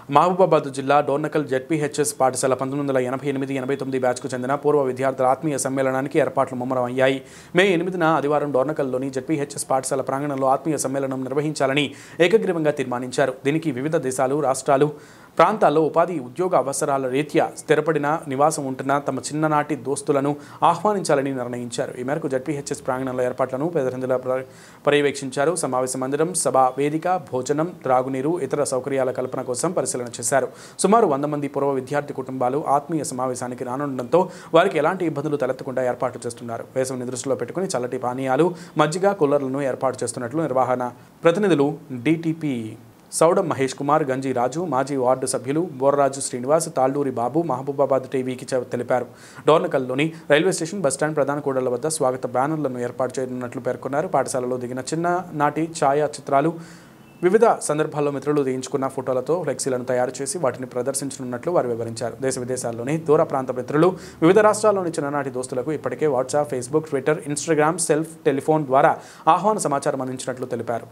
మహబూబాబాద్ జిల్లా డోర్నకల్ జెడ్పీహెచ్ఎస్ పాఠశాల పంతొమ్మిది వందల ఎనభై ఎనిమిది ఎనభై తొమ్మిది బ్యాచ్కు చెందిన పూర్వ విద్యార్థుల ఆత్మీయ సమ్మేళనానికి ఏర్పాట్లు ముమ్మరం అయ్యాయి మే ఎనిమిదిన ఆదివారం డోర్నకల్లోని జెడ్పీహెచ్ఎస్ పాఠశాల ప్రాంగణంలో ఆత్మీయ సమ్మేళనం నిర్వహించాలని ఏకగ్రీవంగా తీర్మానించారు దీనికి వివిధ దేశాలు రాష్ట్రాలు ప్రాంతాల్లో ఉపాధి ఉద్యోగ అవసరాల రీత్యా స్థిరపడిన నివాసం ఉంటున్న తమ చిన్ననాటి దోస్తులను ఆహ్వానించాలని నిర్ణయించారు ఈ మేరకు జడ్పీహెచ్ఎస్ ప్రాంగణంలో ఏర్పాట్లను ప్రతినిధుల ప్ర- పర్యవేక్షించారు సమావేశ మందిరం సభ వేదిక భోజనం త్రాగునీరు ఇతర సౌకర్యాల కల్పన కోసం పరిశీలన చేశారు సుమారు వంద మంది పూర్వ విద్యార్థి కుటుంబాలు ఆత్మీయ సమావేశానికి రానుండడంతో వారికి ఎలాంటి ఇబ్బందులు తలెత్తకుండా ఏర్పాటు చేస్తున్నారు వేసవిని దృష్టిలో పెట్టుకుని చల్లటి పానీయాలు మజ్జిగ కూలర్లను ఏర్పాటు చేస్తున్నట్లు నిర్వహణ ప్రతినిధులు డిటిపి సౌడం మహేష్ కుమార్ గంజి రాజు మాజీ వార్డు సభ్యులు బోర్రాజు శ్రీనివాస్ తాళ్లూరి బాబు మహబూబాబాద్ టీవీకి చె- తెలిపారు డోర్నకల్లోని రైల్వే స్టేషన్ బస్టాండ్ ప్రధాన కూడళ్ల వద్ద స్వాగత బ్యానర్లను ఏర్పాటు చేయనున్నట్లు పేర్కొన్నారు పాఠశాలలో దిగిన చిన్న నాటి ఛాయా చిత్రాలు వివిధ సందర్భాల్లో మిత్రులు దించుకున్న ఫోటోలతో ఫ్లెక్సీలను తయారు చేసి వాటిని ప్రదర్శించనున్నట్లు వారు వివరించారు దేశ విదేశాల్లోని దూర ప్రాంత మిత్రులు వివిధ రాష్ట్రాల్లోని చిన్ననాటి దోస్తులకు ఇప్పటికే WhatsApp Facebook Twitter Instagram self telephone ద్వారా ఆహ్వాన సమాచారం అందించినట్లు తెలిపారు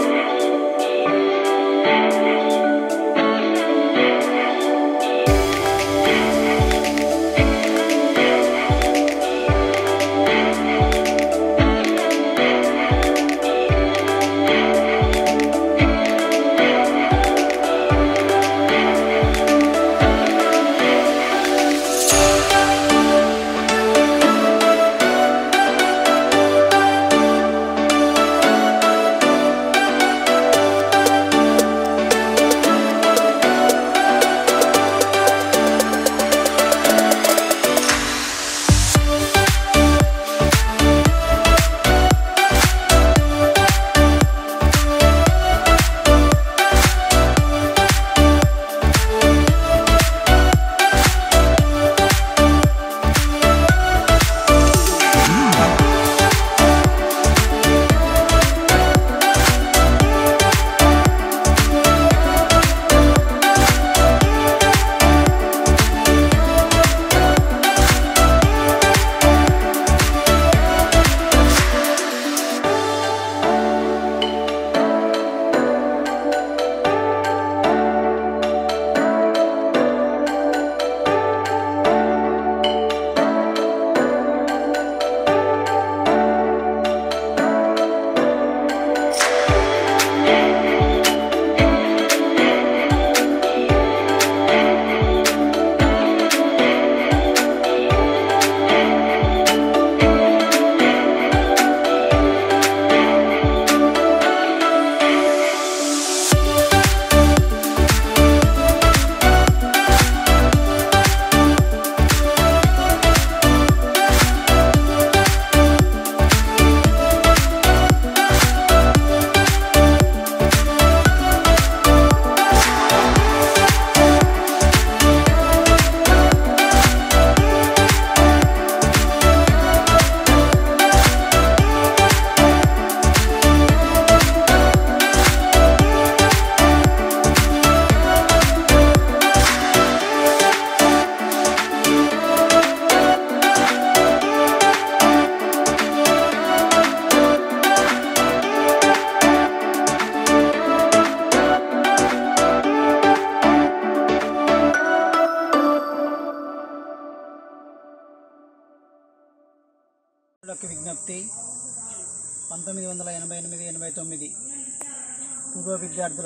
యొక్క విజ్ఞప్తి పంతొమ్మిది వందల ఎనభై ఎనిమిది ఎనభై తొమ్మిది పూర్వ విద్యార్థుల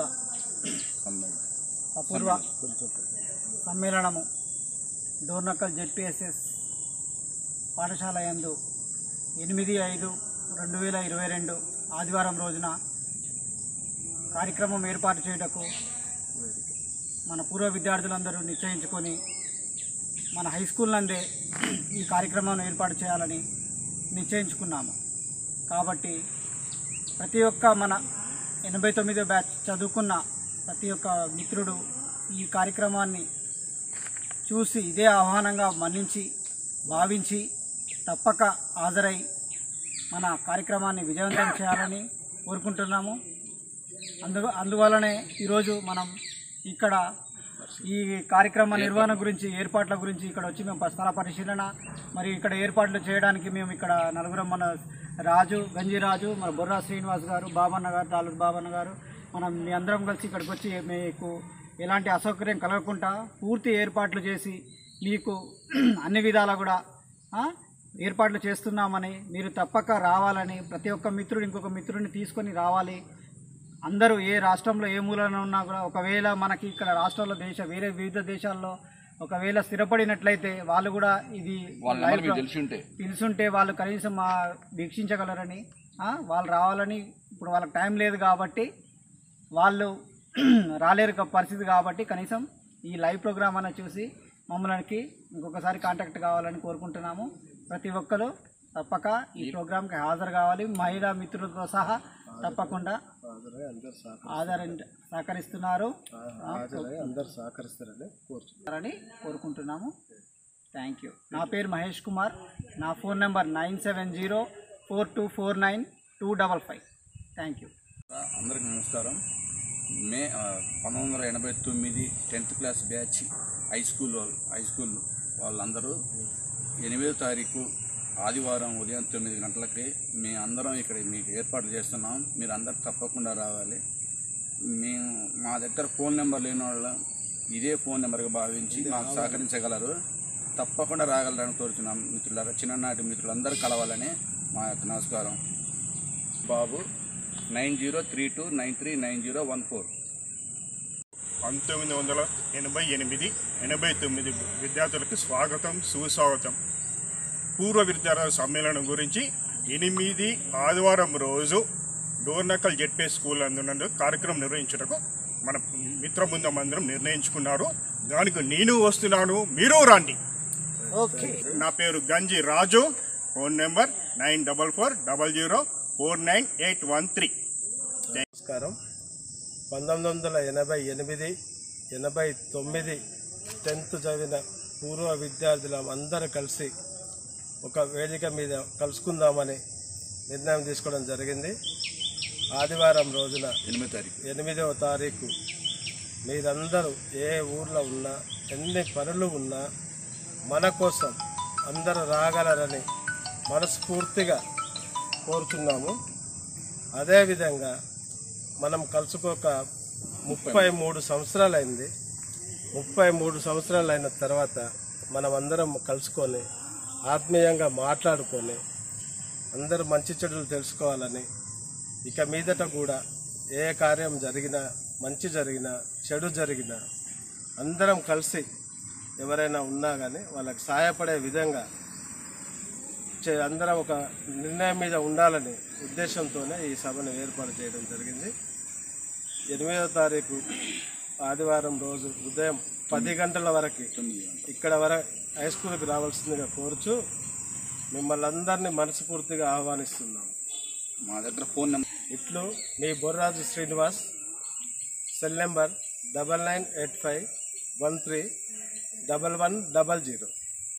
అపూర్వ సమ్మేళనము డోర్నకల్ జెడ్పిఎస్ఎస్ పాఠశాల యందు ఎనిమిది ఐదు రెండు వేల ఇరవై రెండు ఆదివారం రోజున కార్యక్రమం ఏర్పాటు చేయుటకు మన పూర్వ విద్యార్థులందరూ నిశ్చయించుకొని మన హై స్కూల్ నందే ఈ కార్యక్రమాన్ని ఏర్పాటు చేయాలని నిశ్చయించుకున్నాము కాబట్టి ప్రతి ఒక్క మన ఎనభై తొమ్మిదో బ్యాచ్ చదువుకున్న ప్రతి ఒక్క మిత్రుడు ఈ కార్యక్రమాన్ని చూసి ఇదే ఆహ్వానంగా మన్నించి భావించి తప్పక హాజరై మన కార్యక్రమాన్ని విజయవంతం చేయాలని కోరుకుంటున్నాము అందు అందువలనే ఈరోజు మనం ఇక్కడ ఈ కార్యక్రమ నిర్వహణ గురించి ఏర్పాట్ల గురించి ఇక్కడ వచ్చి మేము స్థల పరిశీలన మరి ఇక్కడ ఏర్పాట్లు చేయడానికి మేము ఇక్కడ నలుగురం మన రాజు గంజిరాజు మన బొర్రా శ్రీనివాస్ గారు బాబన్న గారు తాలూరు బాబన్న గారు మనం మీ అందరం కలిసి ఇక్కడికి వచ్చి మీకు ఎలాంటి అసౌకర్యం కలగకుండా పూర్తి ఏర్పాట్లు చేసి మీకు అన్ని విధాలా కూడా ఆ, ఏర్పాట్లు చేస్తున్నామని మీరు తప్పక రావాలని ప్రతి ఒక్క మిత్రుడు ఇంకొక మిత్రుడిని తీసుకొని రావాలి అందరూ ఏ రాష్ట్రంలో ఏ మూలన ఉన్నా కూడా ఒకవేళ మనకి ఇక్కడ రాష్ట్రాల్లో దేశ వేరే వివిధ దేశాల్లో ఒకవేళ స్థిరపడినట్లయితే వాళ్ళు కూడా ఇది వాళ్ళ మీకు తెలిసి ఉంటే పిలుచుంటే వాళ్ళు కనీసం మా వీక్షించగలరని ఆ, వాళ్ళు రావాలని ఇప్పుడు వాళ్ళకి టైం లేదు కాబట్టి వాళ్ళు రాలేరు క- పరిస్థితి కాబట్టి కనీసం ఈ లైవ్ ప్రోగ్రామ్ అన్న చూసి మమ్మల్ని ఇంకొకసారి కాంటాక్ట్ కావాలని కోరుకుంటున్నాము ప్రతి ఒక్కరు తప్పక ఈ ప్రోగ్రామ్కి హాజరు కావాలి మహిళా మిత్రులతో సహా తప్పకుండా ఆధార సహకరిస్తున్నారు అందరు సహకరిస్తారని కోరుచున్నాను అని కోరుకుంటున్నాము థ్యాంక్ యూ నా పేరు మహేష్ కుమార్ నా phone number nine seven zero four two four nine two double five thank you అందరికీ నమస్కారం మే ఆ, పంతొమ్మిది వందల ఎనభై తొమ్మిది tenth class batch high school వాళ్ళు- హై స్కూల్ వాళ్ళందరూ ఎనిమిదో తారీఖు ఆదివారం ఉదయం తొమ్మిది గంటలకి మేము అందరం ఇక్కడ మీకు ఏర్పాట్లు చేస్తున్నాం మీరు అందరు తప్పకుండా రావాలి మేము మా దగ్గర ఫోన్ నెంబర్ లేని వాళ్ళ ఇదే ఫోన్ నెంబర్గా భావించి మాకు సహకరించగలరు తప్పకుండా రాగలరని కోరుచున్నాం మిత్రులారా చిన్ననాటి మిత్రులందరూ కలవాలని మా యొక్క నమస్కారం బాబు nine zero three two nine three nine zero one four పంతొమ్మిది వందల ఎనభై ఎనిమిది ఎనభై తొమ్మిది విద్యార్థులకు స్వాగతం సుస్వాగతం పూర్వ విద్యార్థుల సమ్మేళనం గురించి ఎనిమిది ఆదివారం రోజు డోర్నకల్ జెడ్పీ స్కూల్ అందునందు కార్యక్రమం నిర్వహించటకు మన మిత్ర బృందం అందరం నిర్ణయించుకున్నారు దానికి నేను వస్తున్నాను మీరు రండి ఓకే నా పేరు Ganji Raju phone number nine double four double zero four nine eight one three నమస్కారం పంతొమ్మిది వందల ఎనభై ఎనిమిది ఎనభై తొమ్మిది టెన్త్ చదివిన పూర్వ విద్యార్థులం అందరూ కలిసి ఒక వేదిక మీద కలుసుకుందామని నిర్ణయం తీసుకోవడం జరిగింది ఆదివారం రోజున ఎనిమిది తారీఖు ఎనిమిదవ తారీఖు మీరందరూ ఏ ఊర్లో ఉన్నా ఎన్ని పనులు ఉన్నా మన కోసం అందరూ రాగలరని మనస్ఫూర్తిగా కోరుచున్నాము అదేవిధంగా మనం కలుసుకోక ముప్పై మూడు సంవత్సరాలైంది ముప్పై మూడు సంవత్సరాలు అయిన తర్వాత మనం అందరం కలుసుకొని ఆత్మీయంగా మాట్లాడుకొని అందరూ మంచి చెడులు తెలుసుకోవాలని ఇక మీదట కూడా ఏ కార్యం జరిగినా మంచి జరిగినా చెడు జరిగినా అందరం కలిసి ఎవరైనా ఉన్నా కానీ వాళ్ళకి సహాయపడే విధంగా చే- అందరం ఒక నిర్ణయం మీద ఉండాలని ఉద్దేశంతోనే ఈ సభను ఏర్పాటు చేయడం జరిగింది ఎనిమిదవ తారీఖు ఆదివారం రోజు ఉదయం పది గంటల వరకు ఇక్కడ వర హై స్కూల్కి రావాల్సిందిగా కోరుచు మిమ్మల్ని అందరినీ మనస్ఫూర్తిగా ఆహ్వానిస్తున్నాం మా దగ్గర ఫోన్ నెంబర్ ఇట్లు మీ Borraju Srinivas cell number double nine eight five one three double one double zero